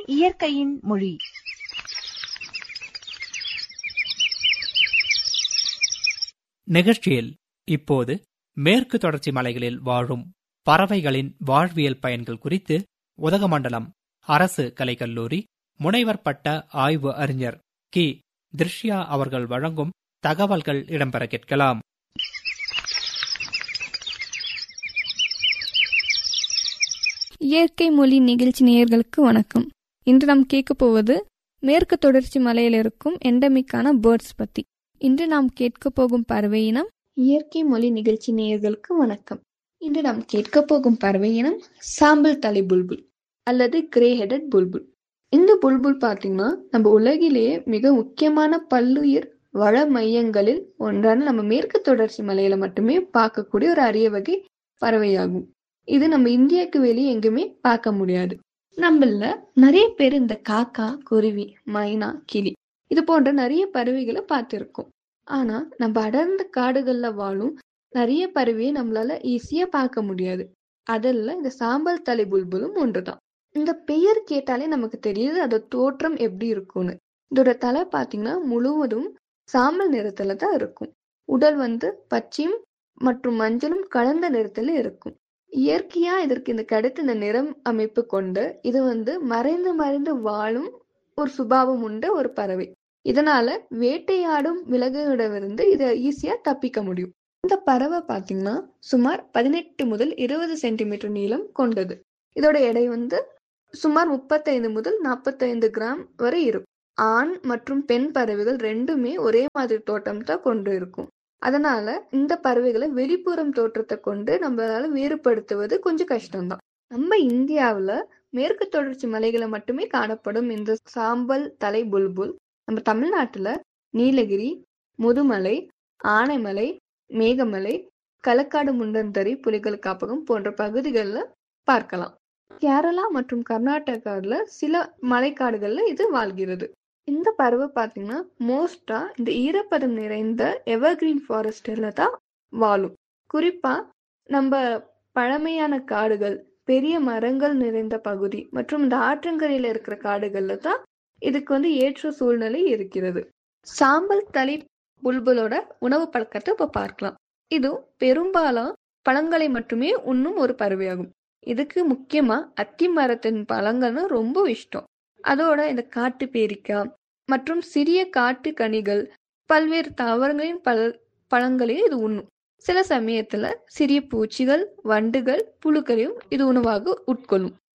இயற்கையின் மொழி நிகழ்ச்சியில் இப்போது மேற்கு தொடர்ச்சி மலைகளில் வாழும் பறவைகளின் வாழ்வியல் பயன்கள் குறித்து உதகமண்டலம் அரசு கலைக்கல்லூரி முனைவர் பட்ட ஆய்வு அறிஞர் கி திருஷ்யா அவர்கள் வழங்கும் தகவல்கள் இடம்பெற கேட்கலாம் இயற்கை மொழி நிகழ்ச்சி நேயர்களுக்கு வணக்கம் இன்று நாம் கேட்க போவது மேற்கு தொடர்ச்சி மலையில் இருக்கும் எண்டமிக்கான பேர்ட்ஸ் பத்தி இன்று நாம் கேட்க போகும் பறவை இனம் இயற்கை மொழி நிகழ்ச்சி நேயர்களுக்கு வணக்கம் இன்று நாம் கேட்க போகும் பறவை இனம் சாம்பல் தலை புல்புல் அல்லது கிரே ஹெடட் புல்புல் இந்த புல்புல் பார்த்தீங்கன்னா நம்ம உலகிலேயே மிக முக்கியமான பல்லுயிர் வள மையங்களில் ஒன்றான நம்ம மேற்கு தொடர்ச்சி மலையில மட்டுமே பார்க்கக்கூடிய ஒரு அரிய வகை பறவையாகும் இது நம்ம இந்தியாவுக்கு வெளியே எங்குமே பார்க்க முடியாது நம்மள நிறைய பேர் இந்த காக்கா குருவி மைனா கிளி இது போன்ற நிறைய பறவைகளை பார்த்துருக்கோம் ஆனா நம்ம அடர்ந்த காடுகள்ல வாழும் நிறைய பறவையை நம்மளால ஈஸியா பார்க்க முடியாது அதில் இந்த சாம்பல் தலை புல்புலும் ஒன்றுதான் இந்த பெயர் கேட்டாலே நமக்கு தெரியுது அதோட தோற்றம் எப்படி இருக்கும்னு இதோட தலை பார்த்தீங்கன்னா முழுவதும் சாம்பல் நிறத்துல தான் இருக்கும் உடல் வந்து பச்சையும் மற்றும் மஞ்சளும் கலந்த நிறத்துல இருக்கும் இயற்கையா இதற்கு இந்த கிடைத்த இந்த நிறம் அமைப்பு கொண்டு இது வந்து மறைந்து மறைந்து வாழும் ஒரு சுபாவம் உண்ட ஒரு பறவை இதனால வேட்டையாடும் விலங்குகளிடமிருந்து இதை ஈஸியா தப்பிக்க முடியும் இந்த பறவை பாத்தீங்கன்னா சுமார் பதினெட்டு முதல் இருபது சென்டிமீட்டர் நீளம் கொண்டது இதோட எடை வந்து சுமார் முப்பத்தைந்து முதல் நாற்பத்தைந்து கிராம் வரை இருக்கும் ஆண் மற்றும் பெண் பறவைகள் ரெண்டுமே ஒரே மாதிரி தோட்டம் தான் கொண்டு இருக்கும் அதனால இந்த பறவைகளை வெளிப்புறம் தோற்றத்தை கொண்டு நம்மளால வேறுபடுத்துவது கொஞ்சம் கஷ்டம்தான் நம்ம இந்தியாவுல மேற்கு தொடர்ச்சி மலைகளை மட்டுமே காணப்படும் இந்த சாம்பல் தலை புல்புல் நம்ம தமிழ்நாட்டுல நீலகிரி முதுமலை ஆனைமலை மேகமலை களக்காடு முண்டந்தரி புலிகள் காப்பகம் போன்ற பகுதிகளில் பார்க்கலாம் கேரளா மற்றும் கர்நாடகாவில் சில மலைக்காடுகள்ல இது வாழ்கிறது இந்த பறவை பார்த்தீங்கன்னா மோஸ்டா இந்த ஈரப்பதம் நிறைந்த எவர்கிரீன் ஃபாரஸ்ட்ல தான் வாழும் குறிப்பா நம்ம பழமையான காடுகள் பெரிய மரங்கள் நிறைந்த பகுதி மற்றும் இந்த ஆற்றங்கரையில இருக்கிற காடுகள்ல தான் இதுக்கு வந்து ஏற்ற சூழ்நிலை இருக்கிறது சாம்பல் தலை புல்புலோட உணவு பழக்கத்தை இப்ப பார்க்கலாம் இது பெரும்பாலும் பழங்களை மட்டுமே உண்ணும் ஒரு பறவையாகும் இதுக்கு முக்கியமா அத்தி மரத்தின் பழங்கள்னா ரொம்ப இஷ்டம் அதோட இந்த காட்டு பேரிக்காய் மற்றும் சிறிய காட்டு கனிகள் பல்வேறு தாவரங்களின் பழ பழங்களையும் இது உண்ணும் சில சமயத்துல சிறிய பூச்சிகள் வண்டுகள் புழுக்களையும் இது உணவாக உட்கொள்ளும்